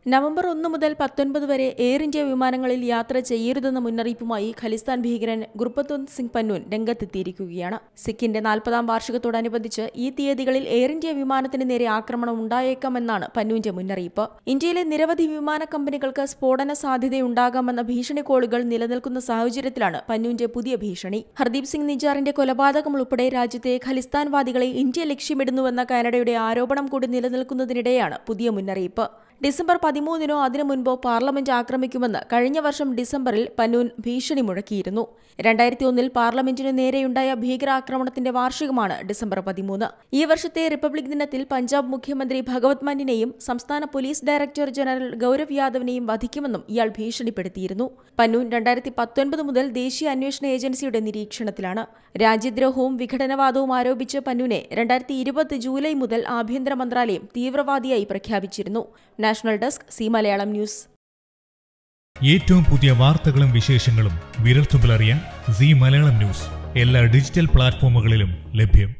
November ഒന്ന് മുതൽ പത്തൊൻപത് വരെ എയർ ഇന്ത്യ വിമാനങ്ങളിൽ യാത്ര ചെയ്യരുതെന്ന മുന്നറിയിപ്പുമായി ഖലിസ്ഥാൻ ഭീകരൻ ഗുർപത്വന്ത് സിംഗ് പന്നൂൻ രംഗത്തെത്തിയിരിക്കുകയാണ് സിഖിന്റെ നാൽപ്പതാം വാർഷികത്തോടനുബന്ധിച്ച് ഈ തീയതികളിൽ എയർ ഇന്ത്യ വിമാനത്തിന് നേരെ ആക്രമണം ഉണ്ടായേക്കാമെന്നാണ് പന്നൂന്റെ മുന്നറിയിപ്പ് ഇന്ത്യയിലെ നിരവധി വിമാന കമ്പനികൾക്ക് സ്ഫോടന സാധ്യതയുണ്ടാകാമെന്ന ഭീഷണി കോളുകൾ നിലനിൽക്കുന്ന സാഹചര്യത്തിലാണ് പന്നൂന്റെ പുതിയ ഭീഷണി ഹർദീപ് സിംഗ് നിജാറിന്റെ കൊലപാതകം ഉൾപ്പെടെ രാജ്യത്തെ ഖലിസ്ഥാൻവാദികളെ ഇന്ത്യ ലക്ഷ്യമിടുന്നുവെന്ന കാനഡയുടെ ആരോപണം കൂടി നിലനിൽക്കുന്നതിനിടെയാണ് പുതിയ മുന്നറിയിപ്പ് ഡിസംബർ പതിമൂന്നിനോ അതിനു മുൻപോ പാർലമെന്റ് ആക്രമിക്കുമെന്ന് കഴിഞ്ഞ വർഷം ഡിസംബറിൽ പന്നൂൻ ഭീഷണി മുഴക്കിയിരുന്നു രണ്ടായിരത്തി ഒന്നിൽ പാർലമെന്റിനു നേരെയുണ്ടായ ഭീകരാക്രമണത്തിന്റെ വാർഷികമാണ് ഡിസംബർ പതിമൂന്ന് ഈ വർഷത്തെ റിപ്പബ്ലിക് ദിനത്തിൽ പഞ്ചാബ് മുഖ്യമന്ത്രി ഭഗവത് മാനിനെയും സംസ്ഥാന പോലീസ് ഡയറക്ടർ ജനറൽ ഗൌരവ് യാദവിനെയും വധിക്കുമെന്നും ഇയാൾ ഭീഷണിപ്പെടുത്തിയിരുന്നു പന്നൂൻ രണ്ടായിരത്തി പത്തൊൻപത് മുതൽ ദേശീയ അന്വേഷണ ഏജൻസിയുടെ നിരീക്ഷണത്തിലാണ് രാജ്യദ്രോഹവും വിഘടനവാദവും ആരോപിച്ച് പന്നൂനെ രണ്ടായിരത്തി ഇരുപത് ജൂലൈ മുതൽ ആഭ്യന്തര മന്ത്രാലയം തീവ്രവാദിയായി പ്രഖ്യാപിച്ചിരുന്നു national desk Zee Malayalam news ഏറ്റവും പുതിയ വാർത്തകളും വിശേഷങ്ങളും വിരൽത്തുമ്പിലറിയാൻ സി മലയാളം ന്യൂസ് എല്ലാ ഡിജിറ്റൽ പ്ലാറ്റ്ഫോമുകളിലും ലഭ്യം